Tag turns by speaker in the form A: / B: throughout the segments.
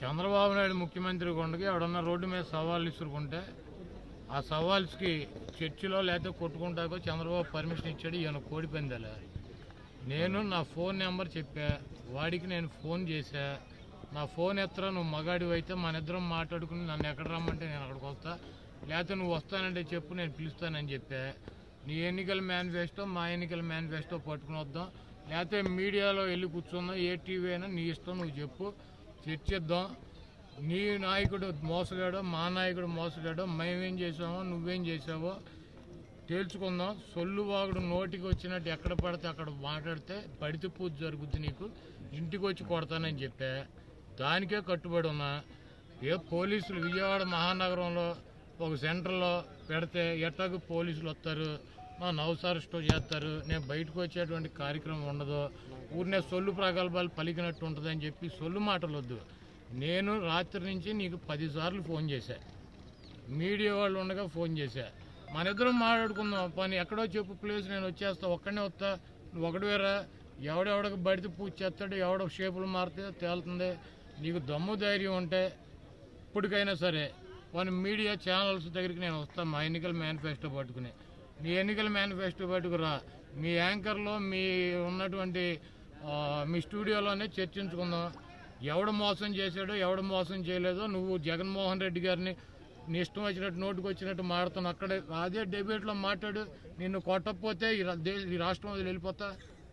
A: చంద్రబాబు నాయుడు ముఖ్యమంత్రి ఉండగా ఎవడన్నా రోడ్డు మీద సవాళ్ళు ఇసురుకుంటే ఆ సవాల్స్కి చర్చిలో లేకపోతే కొట్టుకుంటాకో చంద్రబాబు పర్మిషన్ ఇచ్చాడు ఈయన కోడి పందాల నేను నా ఫోన్ నెంబర్ చెప్పా వాడికి నేను ఫోన్ చేశా నా ఫోన్ ఎత్తరా నువ్వు మగాడివి అయితే మన ఇద్దరం మాట్లాడుకుని నన్ను ఎక్కడ రమ్మంటే నేను అక్కడికి వస్తా లేకపోతే నువ్వు వస్తానంటే చెప్పు నేను పిలుస్తానని చెప్పా నీ ఎన్నికల మేనిఫెస్టో మా ఎన్నికల మేనిఫెస్టో పట్టుకుని వద్దాం లేకపోతే మీడియాలో వెళ్ళి కూర్చుందాం ఏ టీవీ అయినా నీ ఇష్టం నువ్వు చెప్పు చర్చిద్దాం నీ నాయకుడు మోసగాడో మా నాయకుడు మోసగాడో మేమేం చేసామో నువ్వేం చేసావో తేల్చుకుందాం సొల్లు వాగుడు నోటికి వచ్చినట్టు ఎక్కడ పడితే అక్కడ మాట్లాడితే పడితే పూజ జరుగుద్ది నీకు ఇంటికి వచ్చి కొడతానని చెప్పా దానికే కట్టుబడి ఉన్నా ఏ పోలీసులు విజయవాడ మహానగరంలో ఒక సెంటర్లో పెడితే ఎట్టకు పోలీసులు వస్తారు మా నవసారెస్టో చేస్తారు నేను బయటకు వచ్చేటువంటి కార్యక్రమం ఉండదు ఊరినే సొల్లు ప్రగల్భాలు పలికినట్టు ఉంటుందని చెప్పి సొల్లు మాటలు వద్దు నేను రాత్రి నుంచి నీకు పదిసార్లు ఫోన్ చేశా మీడియా వాళ్ళు ఉండగా ఫోన్ చేశా మన ఇద్దరం మాట్లాడుకుందాం పని ఎక్కడో చెప్పు ప్లేస్ నేను వచ్చేస్తా ఒక్కడనే వస్తా నువ్వు ఒకటి వేరా ఎవడెవడకి బడితే పూజ చేస్తాడు ఎవడ షేపులు మారితే తేలుతుంది నీకు దమ్ము ధైర్యం ఉంటే ఇప్పటికైనా సరే కొన్ని మీడియా ఛానల్స్ దగ్గరికి నేను వస్తాను మా ఎన్నికల మేనిఫెస్టో పట్టుకుని మీ ఎన్నికల మేనిఫెస్టో పట్టుకురా మీ యాంకర్లో మీ ఉన్నటువంటి ఆ, మీ స్టూడియోలోనే చర్చించుకుందాం ఎవడు మోసం చేశాడో ఎవడు మోసం చేయలేదో నువ్వు జగన్మోహన్ రెడ్డి గారిని నీ ఇష్టం వచ్చినట్టు నోటుకు వచ్చినట్టు మాడుతాను అక్కడే అదే డెబేట్లో మాట్లాడు నిన్ను కొట్టకపోతే ఈ రా- దే- ఈ రాష్ట్రం వదిలి వెళ్ళిపోతా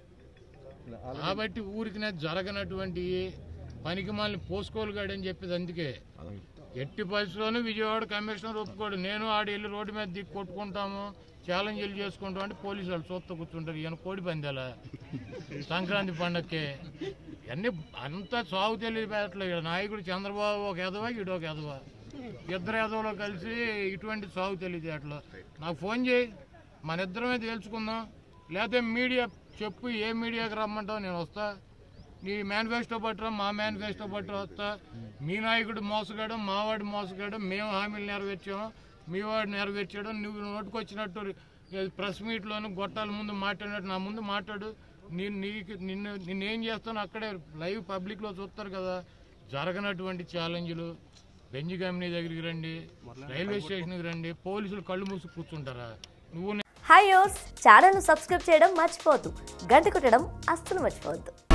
A: కాబట్టి ఊరికినే జరగనటువంటి పనికి మళ్ళీ పోసుకోలుగాడు అని చెప్పేది అందుకే ఎట్టి పరిస్థితుల్లోనూ విజయవాడ కమిషనర్ ఒప్పుకోడు నేను ఆడి వెళ్ళి రోడ్డు మీద దిక్కు కొట్టుకుంటాము ఛాలెంజ్లు చేసుకుంటాం అంటే పోలీసు వాళ్ళు చూస్తూ కూర్చుంటారు ఈయన కోడి పందాల సంక్రాంతి పండక్కి అన్ని అంతా సాగు తెలియట్లేదు నాయకుడు చంద్రబాబు ఒక ఎదవా ఈడు ఒక ఎదవా ఇద్దరు ఎదవలో కలిసి ఇటువంటి సాగు తెలియజేయట్లు నాకు ఫోన్ చేయి మన ఇద్దరమే తేల్చుకుందాం లేకపోతే మీడియా చెప్పు ఏ మీడియాకి రమ్మంటావు నేను వస్తా నీ మేనిఫెస్టో పట్టరా మా మేనిఫెస్టో పట్టరా వస్తా మీ నాయకుడు మోసగాడు మావాడు మోసగాడు మేము హామీలు నెరవేర్చాము మీ వాడు నెరవేర్చాడు నువ్వు నోటుకొచ్చినట్టు ప్రెస్ మీట్లోను గొట్టాల ముందు మాట్లాడినట్టు నా ముందు మాట్లాడు నేను నీకు నిన్ను నిన్నేం చేస్తాను అక్కడే లైవ్ పబ్లిక్లో చూస్తారు కదా జరగనటువంటి ఛాలెంజ్లు బెంజ్ కంపెనీ దగ్గరికి రండి రైల్వే స్టేషన్కి రండి పోలీసులు కళ్ళు మూసి కూర్చుంటారా నువ్వు
B: హాయ్ యోస్ ఛానల్ను సబ్స్క్రైబ్ చేయడం మర్చిపోవద్దు గంట కొట్టడం అస్సలు మర్చిపోవద్దు